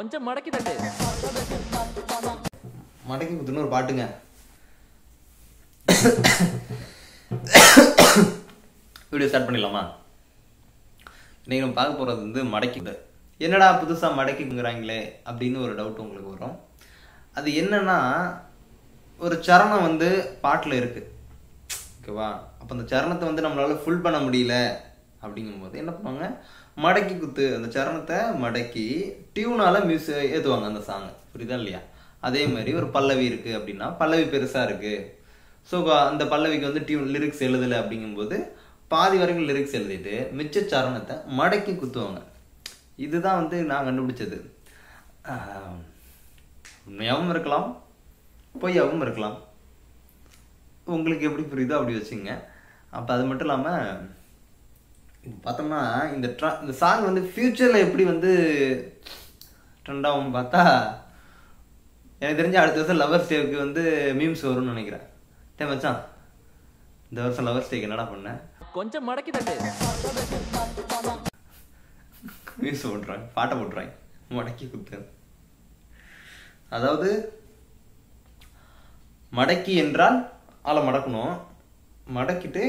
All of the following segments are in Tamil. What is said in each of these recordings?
கொஞ்சம் மடக்கி தட்டு மடக்கி குத்துன்னு ஒரு பாட்டுங்க வீடியோ ஸ்டார்ட் பண்ணிடலாமா இன்னைக்கு நம்ம பார்க்க போகிறது வந்து மடக்கிது என்னடா புதுசாக மடக்கிங்கிறாங்களே அப்படின்னு ஒரு டவுட் உங்களுக்கு வரும் அது என்னன்னா ஒரு சரணம் வந்து பாட்டில் இருக்கு ஓகேவா அப்போ அந்த சரணத்தை வந்து நம்மளால ஃபுல் பண்ண முடியல அப்படிங்கும்போது என்ன பண்ணுவாங்க மடக்கி குத்து அந்த சரணத்தை மடக்கி டியூனால மியூஸ் ஏற்றுவாங்க அந்த சாங் புரியுதா இல்லையா அதே மாதிரி ஒரு பல்லவி இருக்கு அப்படின்னா பல்லவி பெருசா இருக்கு ஸோ அந்த பல்லவிக்கு வந்து டியூன் லிரிக்ஸ் எழுதலை அப்படிங்கும்போது பாதி வரைக்கும் லிரிக்ஸ் எழுதிட்டு மிச்ச சரணத்தை மடக்கி குத்துவாங்க இதுதான் வந்து நான் கண்டுபிடிச்சது ஆஹ், உண்மையாகவும் இருக்கலாம் பொய்யாகவும் இருக்கலாம் உங்களுக்கு எப்படி புரியுதோ அப்படி வச்சுங்க அப்போ அது மட்டும் இல்லாமல் பார்த்தோம்னா இந்த ட்ரா இந்த சாங் வந்து ஃப்யூச்சரில் எப்படி வந்து ட்ரெண்ட் ஆகும் பார்த்தா எனக்கு தெரிஞ்ச அடுத்த வருஷம் லவர்ஸ் டேவுக்கு வந்து மீம்ஸ் வரும்னு நினைக்கிறேன் டே மச்சான் இந்த வருஷம் லவர்ஸ் டேக்கு என்னடா பண்ண கொஞ்சம் மடக்கி தட்டு மீம்ஸ் போட்டுறாங்க பாட்டை போட்டுறாங்க மடக்கி குத்து அதாவது மடக்கி என்றால் ஆளை மடக்கணும் மடக்கிட்டு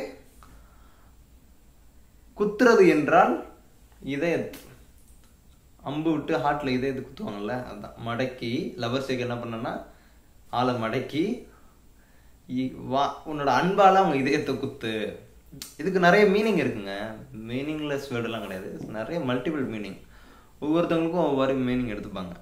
குத்துறது என்றால் இதய அம்பு விட்டு ஹார்ட்ல இதயத்தை குத்துவாங்கல்ல அதான் மடக்கி லவர் சேக் என்ன பண்ணனா ஆளை மடக்கி இ- வா உன்னோட அன்பால அவங்க இதயத்தை குத்து இதுக்கு நிறைய மீனிங் இருக்குங்க மீனிங்லெஸ் வேர்டெல்லாம் கிடையாது நிறைய மல்டிபிள் மீனிங் ஒவ்வொருத்தவங்களுக்கும் ஒவ்வொரு மீனிங் எடுத்துப்பாங்க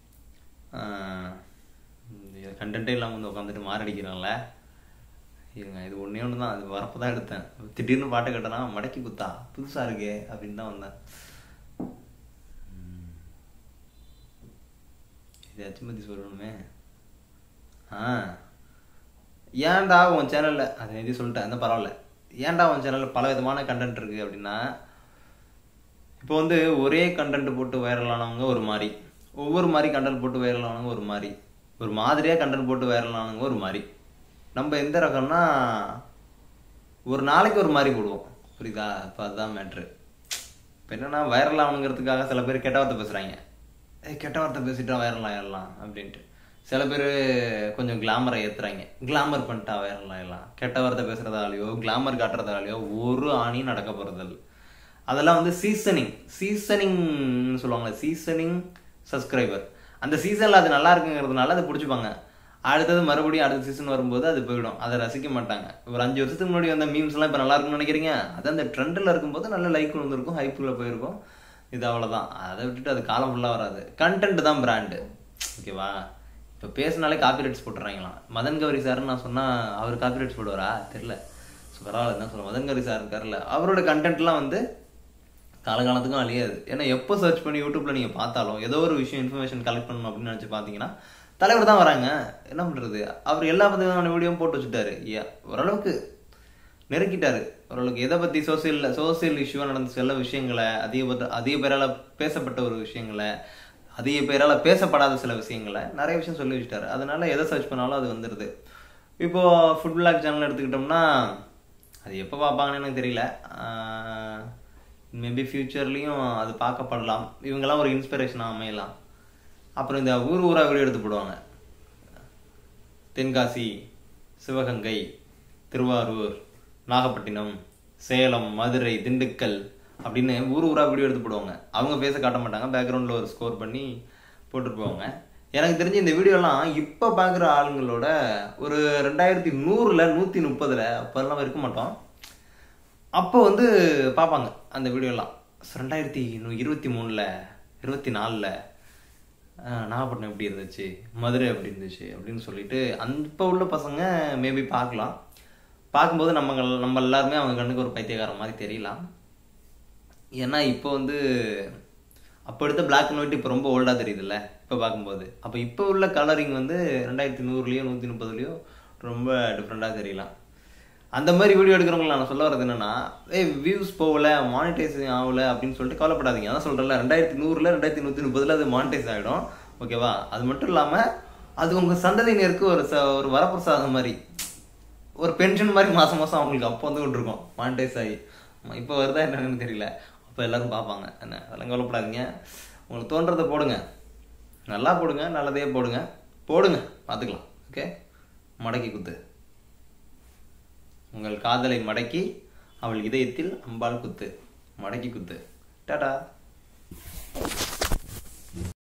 கண்டென்ட்டே இல்லாமல் வந்து உட்காந்துட்டு மாரடிக்கிறான்ல இருங்க இது ஒன்றே ஒன்று தான் அது வரப்போ தான் எடுத்தேன் திடீர்னு பாட்டு கேட்டனா மடக்கி குத்தா புதுசாக இருக்கே அப்படின்னு தான் வந்தேன் ம். இது அச்சுமதி சொல்லணுமே ஆ ஏன்டா உன் சேனலில் அது எழுதி சொல்லிட்டேன் அந்த பரவாயில்ல ஏன்டா உன் சேனலில் பல விதமான கண்டென்ட் இருக்குது அப்படின்னா இப்போ வந்து ஒரே கண்டென்ட் போட்டு வைரல் ஆனவங்க ஒரு மாதிரி ஒவ்வொரு மாதிரி கண்டென்ட் போட்டு வைரல் ஆனவங்க ஒரு மாதிரி ஒரு மாதிரியாக கண்டென்ட் போட்டு வைரல் ஆனவங்க ஒரு மாதிரி நம்ம எந்த ரகம்னா ஒரு நாளைக்கு ஒரு மாதிரி போடுவோம் புரியுதா இப்போ அதுதான் மேட்ரு இப்போ என்னன்னா வைரல் ஆகணுங்கிறதுக்காக சில பேர் கெட்ட வார்த்தை பேசுகிறாங்க ஏய் கெட்ட வார்த்தை பேசிட்டா வைரல் ஆயிடலாம் அப்படின்ட்டு சில பேர் கொஞ்சம் கிளாமரை ஏற்றுறாங்க கிளாமர் பண்ணிட்டா வைரல் ஆயிடலாம் கெட்ட வார்த்தை பேசுகிறதாலையோ கிளாமர் காட்டுறதாலையோ ஒரு ஆணியும் நடக்க போகிறதில்ல அதெல்லாம் வந்து சீசனிங் சீசனிங் சொல்லுவாங்கல்ல சீசனிங் சப்ஸ்கிரைபர் அந்த சீசனில் அது நல்லா இருக்குங்கிறதுனால அதை பிடிச்சிப்பாங்க அடுத்தது மறுபடியும் அடுத்த சீசன் வரும்போது அது போயிடும் அதை ரசிக்க மாட்டாங்க ஒரு அஞ்சு வருஷத்துக்கு முன்னாடி வந்த மீம்ஸ் எல்லாம் இப்போ நல்லா இருக்கும்னு நினைக்கிறீங்க அது அந்த ட்ரெண்டில் இருக்கும்போது நல்ல லைக் வந்திருக்கும் ஹைப்புள்ள போயிருக்கும் இது அவ்வளோதான் அதை விட்டுட்டு அது காலம் ஃபுல்லாக வராது கண்டென்ட் தான் பிராண்டு ஓகேவா இப்போ பேசினாலே காப்பிரைட்ஸ் போட்டுறாங்களாம் மதன் கௌரி சார்னு நான் சொன்னால் அவர் காப்பிரைட்ஸ் போடுவாரா தெரில ஸோ பரவாயில்ல தான் சொல்லுவேன் மதன் கௌரி சார் இருக்கார்ல அவரோட கண்டென்ட்லாம் வந்து காலகாலத்துக்கும் அழியாது ஏன்னா எப்போ சர்ச் பண்ணி யூடியூப்ல நீங்க பார்த்தாலும் ஏதோ ஒரு விஷயம் இன்ஃபர்மேஷன் கலெக்ட் பண்ணணும் அப்படின்னு நினைச்சு பார்த்தீங்கன்னா தலைவர் தான் வராங்க என்ன பண்றது அவர் எல்லா விதமான வீடியோவும் போட்டு வச்சுட்டாரு ஏ, ஓரளவுக்கு நெருக்கிட்டாரு ஓரளவுக்கு எதை பத்தி சோசியல் சோசியல் இஷ்யூவா நடந்த சில விஷயங்களை அதிக அதிக பேரால பேசப்பட்ட ஒரு விஷயங்களை அதிக பேரால பேசப்படாத சில விஷயங்களை நிறைய விஷயம் சொல்லி வச்சுட்டாரு அதனால எதை சர்ச் பண்ணாலும் அது வந்துடுது இப்போ ஃபுட் பிளாக் சேனல் எடுத்துக்கிட்டோம்னா அது எப்போ பார்ப்பாங்கன்னு எனக்கு தெரியல மேபி ஃப்யூச்சர்லேயும் அது பார்க்கப்படலாம் இவங்கெல்லாம் ஒரு இன்ஸ்பிரேஷனாக அமையலாம் அப்புறம் இந்த ஊர் ஊரா வீடியோ எடுத்து போடுவாங்க தென்காசி சிவகங்கை திருவாரூர் நாகப்பட்டினம் சேலம் மதுரை திண்டுக்கல் அப்படின்னு ஊர் ஊரா வீடியோ எடுத்து போடுவாங்க அவங்க பேச காட்ட மாட்டாங்க பேக்ரவுண்டில் ஒரு ஸ்கோர் பண்ணி போட்டுட்டு போவாங்க எனக்கு தெரிஞ்சு இந்த வீடியோலாம் இப்போ பார்க்குற ஆளுங்களோட ஒரு ரெண்டாயிரத்தி நூறில் நூற்றி முப்பதில் அப்போல்லாம் இருக்க மாட்டோம் அப்போ வந்து பார்ப்பாங்க அந்த வீடியோலாம் ரெண்டாயிரத்தி இருபத்தி மூணில் இருபத்தி நாலில் நாகப்பட்டினம் எப்படி இருந்துச்சு மதுரை எப்படி இருந்துச்சு அப்படின்னு சொல்லிட்டு அந்த இப்போ உள்ள பசங்க மேபி பார்க்கலாம் பார்க்கும்போது நம்ம நம்ம எல்லாருமே அவங்க கண்ணுக்கு ஒரு பைத்தியக்காரன் மாதிரி தெரியலாம் ஏன்னா இப்போ வந்து அப்போ எடுத்த பிளாக் அண்ட் ஒயிட் இப்போ ரொம்ப ஓல்டாக தெரியுதுல்ல இப்போ பார்க்கும்போது அப்போ இப்போ உள்ள கலரிங் வந்து ரெண்டாயிரத்தி நூறுலையோ நூற்றி முப்பதுலையோ ரொம்ப டிஃப்ரெண்ட்டாக தெரியலாம் அந்த மாதிரி வீடியோ எடுக்கிறவங்களை நான் சொல்ல வரது என்னன்னா ஏய் வியூஸ் போகல மானிட்டைஸ் ஆகல அப்படின்னு சொல்லிட்டு கவலைப்படாதீங்க அதான் சொல்கிறேன்ல ரெண்டாயிரத்தி நூறுல ரெண்டாயிரத்தி நூற்றி முப்பதுல அது மானிட்டைஸ் ஆகிடும் ஓகேவா அது மட்டும் இல்லாமல் அது உங்கள் சந்ததியினருக்கு ஒரு ச ஒரு வரப்பிரசாதம் மாதிரி ஒரு பென்ஷன் மாதிரி மாதம் மாதம் அவங்களுக்கு அப்போ வந்து கொண்டிருக்கோம் மானிட்டைஸ் ஆகி இப்போ வருதா என்னன்னு தெரியல அப்போ எல்லாரும் பார்ப்பாங்க என்ன அதெல்லாம் கவலைப்படாதீங்க உங்களுக்கு தோன்றதை போடுங்க நல்லா போடுங்க நல்லதே போடுங்க போடுங்க பார்த்துக்கலாம் ஓகே மடக்கி குத்து உங்கள் காதலை மடக்கி அவள் இதயத்தில் அம்பாள் குத்து மடக்கி குத்து டாடா